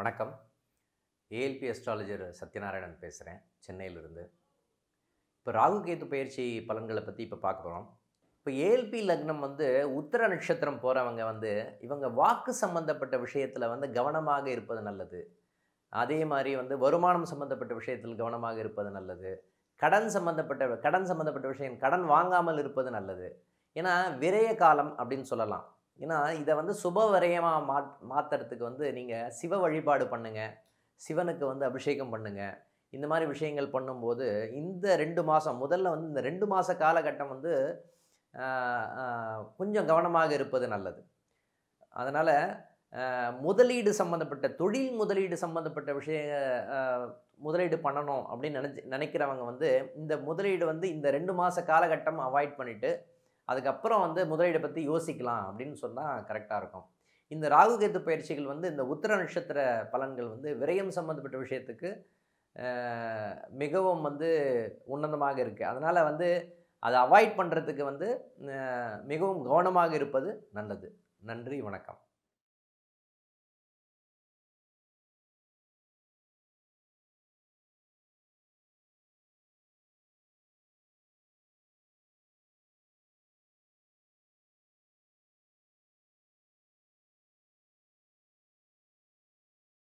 வணக்கம் ALP astrologer Sathyanarayanan பேசுகிறேன் சென்னையிலிருந்து இப்போ ராகு கேது பயிற்சி பலன்களை பற்றி இப்போ பார்க்க போகிறோம் இப்போ ஏஎல்பி லக்னம் வந்து உத்தர நட்சத்திரம் போகிறவங்க வந்து இவங்க வாக்கு சம்பந்தப்பட்ட விஷயத்தில் வந்து கவனமாக இருப்பது நல்லது அதே மாதிரி வந்து வருமானம் சம்பந்தப்பட்ட விஷயத்தில் கவனமாக இருப்பது நல்லது கடன் சம்பந்தப்பட்ட கடன் சம்பந்தப்பட்ட விஷயம் கடன் வாங்காமல் இருப்பது நல்லது ஏன்னா விரய காலம் அப்படின்னு சொல்லலாம் ஏன்னா இதை வந்து சுப விரயமாக மா மாற்றுறதுக்கு வந்து நீங்கள் சிவ வழிபாடு பண்ணுங்கள் சிவனுக்கு வந்து அபிஷேகம் பண்ணுங்கள் இந்த மாதிரி விஷயங்கள் பண்ணும்போது இந்த ரெண்டு மாதம் முதல்ல வந்து இந்த ரெண்டு மாத காலகட்டம் வந்து ஆஹ், ஆஹ், கொஞ்சம் கவனமாக இருப்பது நல்லது அதனால் முதலீடு சம்மந்தப்பட்ட தொழில் முதலீடு சம்மந்தப்பட்ட விஷய ஆஹ், முதலீடு பண்ணணும் அப்படின்னு நினச்சி நினைக்கிறவங்க வந்து இந்த முதலீடு வந்து இந்த ரெண்டு மாத காலகட்டம் அவாய்ட் பண்ணிவிட்டு அதுக்கப்புறம் வந்து முதலீடை பற்றி யோசிக்கலாம் அப்படின்னு சொன்னால் கரெக்டாக இருக்கும் இந்த ராகு கேத்து பயிற்சிகள் வந்து இந்த உத்திர நட்சத்திர பலன்கள் வந்து விரயம் சம்மந்தப்பட்ட விஷயத்துக்கு ஆஹ், மிகவும் வந்து உன்னதமாக இருக்குது அதனால் வந்து அதை அவாய்ட் பண்ணுறதுக்கு வந்து ஆஹ், மிகவும் கவனமாக இருப்பது நல்லது நன்றி வணக்கம்